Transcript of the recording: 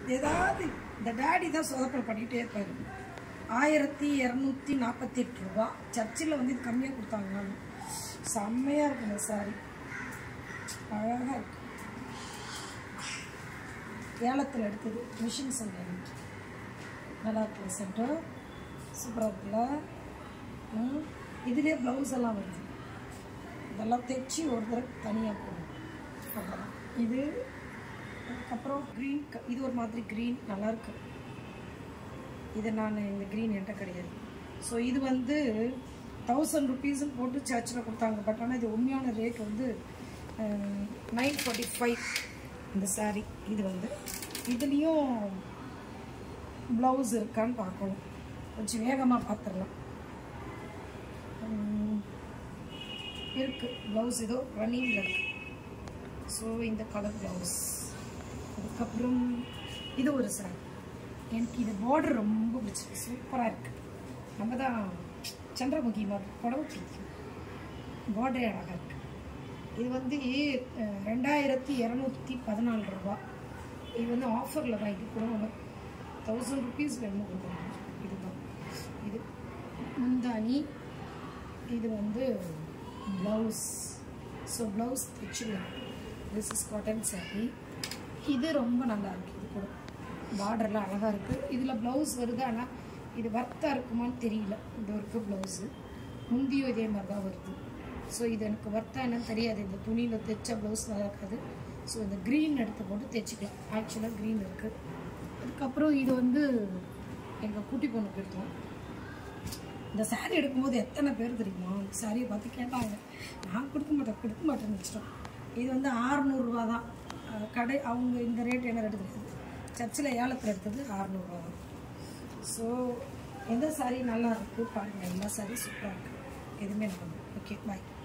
ஏதாவது இந்த டேடி தான் சொதப்பல் பண்ணிகிட்டே இருப்பாரு ஆயிரத்தி இரநூத்தி நாற்பத்தி எட்டு ரூபா சர்ச்சில் வந்து இது கம்மியாக கொடுத்தாங்க செம்மையாக இருக்கு இந்த சாரி அழகாக இருக்கு ஏலத்தில் எடுத்தது மிஷின் சந்தை நல்லா இருக்கு சென்டர் சூப்பராக இருக்குல்ல ம் இதுலேயே ப்ளவுஸ் எல்லாம் வருது இதெல்லாம் தைச்சி ஒரு தடவை தனியாக போடும் அவ்வளோதான் இது அதுக்கப்புறம் க்ரீன் இது ஒரு மாதிரி க்ரீன் நல்லாயிருக்கு இது நான் இந்த க்ரீன் என்கிட்ட கிடையாது ஸோ இது வந்து தௌசண்ட் ருபீஸ்ன்னு போட்டு சர்ச்சில் கொடுத்தாங்க பட் ஆனால் இது உண்மையான ரேட் வந்து நைன் ஃபார்ட்டி ஃபைவ் இந்த saree இது வந்து இதுலேயும் ப்ளவுஸ் இருக்கான்னு பார்க்கணும் கொஞ்சம் வேகமாக பார்த்துடலாம் உம், இருக்கு ப்ளவுஸ் ஏதோ ரன்னிங்கில் இருக்கு ஸோ இந்த கலர் ப்ளவுஸ் அதுக்கப்புறம் இது ஒரு சாரி எனக்கு இது பார்டர் ரொம்ப பிடிச்சிருக்கு சூப்பராக இருக்கு நம்ம தான் சந்திரமுகி மாதிரி புடவை பிடிக்கும் பார்டரே அழகாக இருக்கு இது வந்து அஹ், ரெண்டாயிரத்தி இரநூத்தி பதினாலு ரூபா இது வந்து ஆஃபரில் தான் இது கூட தௌசண்ட் ருபீஸ் வேணும் கொடுக்குறாங்க இதுதான் இது முந்தானி இது வந்து ப்ளவுஸ் ஸோ ப்ளவுஸ் தைச்சிடலாம் திஸ் இஸ் காட்டன் saree இது ரொம்ப நல்லா இருக்கு இது கூட பார்டர்லாம் அழகாக இருக்குது இதில் ப்ளவுஸ் வருது ஆனால் இது வர்த்தாக இருக்குமான்னு தெரியல இது இருக்கு ப்ளவுஸு முந்தியும் இதே மாதிரி தான் வருது ஸோ இது எனக்கு வர்த்தா என்னன்னு தெரியாது இந்த துணியில் தைச்ச ப்ளவுஸ் நல்லா இருக்காது ஸோ இந்த க்ரீன் எடுத்து போட்டு தைச்சிக்கலாம் ஆக்சுவலாக க்ரீன் இருக்குது அதுக்கப்புறம் இது வந்து எங்கள் குட்டி பொண்ணுக்கு எடுத்தோம் இந்த saree எடுக்கும்போது எத்தனை பேர் தெரியுமா அந்த சாரியை பார்த்து கேட்டாங்க நான் கொடுக்க மாட்டேன் கொடுக்க மாட்டேன்னு வச்சிட்டோம் இது வந்து ஆறுநூறுவா தான் அஹ் கடை அவங்க இந்த ரேட் என்ன ரேட்டு தெரியாது சர்ச்சில் ஏலத்தில் எடுத்தது ஆறுநூறுவா தான் ஸோ எந்த saree நல்லா இருக்குது பாருங்கள் எல்லா saree சூப்பராக இருக்குது எதுவுமே நல்லா ஓகே பாய்